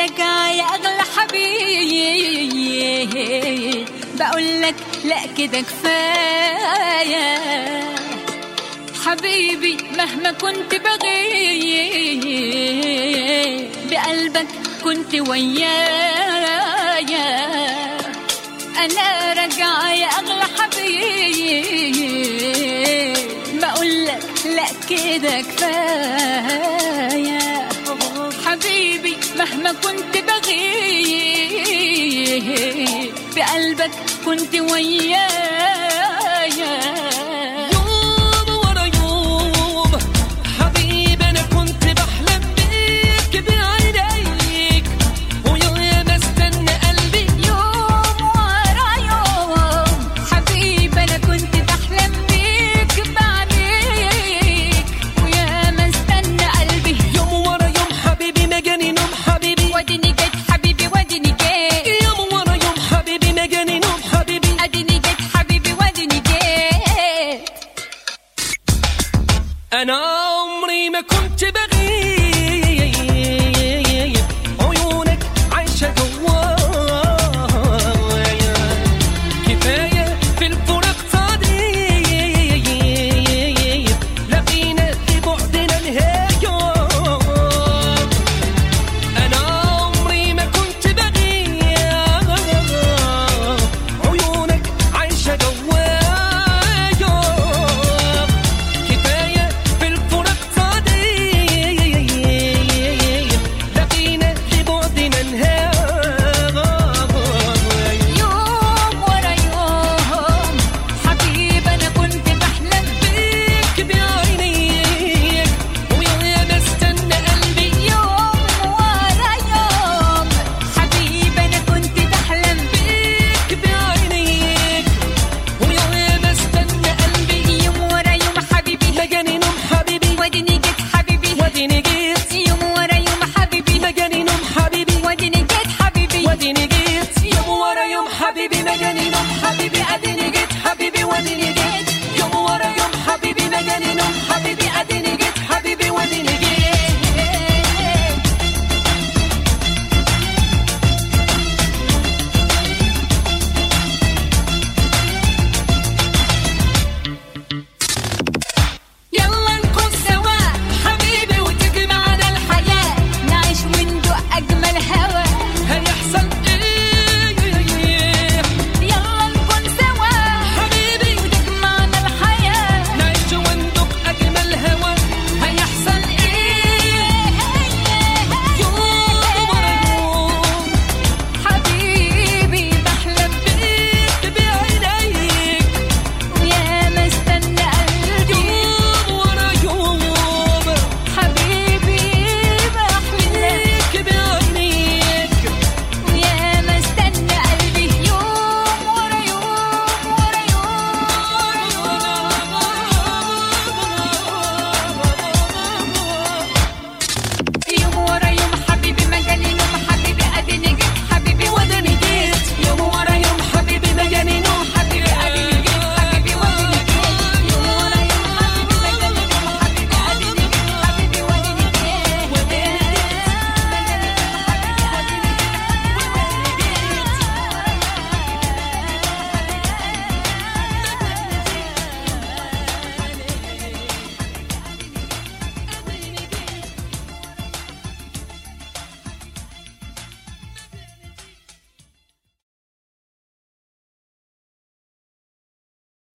راجعة يا أغلى حبيب بقولك لا كده كفاية حبيبي مهما كنت بغيب بقلبك كنت ويايا أنا راجعة يا أغلى حبيب بقولك لا كده كفاية حبيبي مهما كنت بغيب بقلبك كنت ويايا يوم ورا يوم حبيبي انا كنت بحلم بيك بعينيك ويا ما استنى قلبي يوم ورا يوم حبيبي انا كنت بحلم بيك بعينيك ويا ما استنى قلبي يوم ورا يوم حبيبي ما جاني نوم حبيبي وديني جيت حبيبي وديني جيت يوم ورا يوم حبيبي ما جاني نوم حبيبي اديني جيت حبيبي وديني جيت انا عمري ما كنت بغيب عيونك عايشه جوايا كفايه في الفراق صديق لقينا لبعدنا نهايه انا عمري ما كنت بغيب عيونك عايشه جوايا كفايه في الفراق صديق لقينا لبعدنا نهايه يوم ورا يوم حبيبي انا كنت بحلم بيك بعينيك ويا ما استنى قلبي يوم ورا يوم حبيبي انا كنت بحلم بيك بعينيك ويا ما استنى قلبي يوم ورا يوم حبيبي ما جاني نوم حبيبي وديني جيت حبيبي وديني جيت يوم ورا يوم حبيبي ما جاني نوم حبيبي وديني جيت حبيبي وديني جيت يوم ورا يوم حبيبي ما جاني نوم حبيبي اديني جيت حبيبي وديني جيت يوم ورا يوم حبيبي ما جاني نوم حبيبي اديني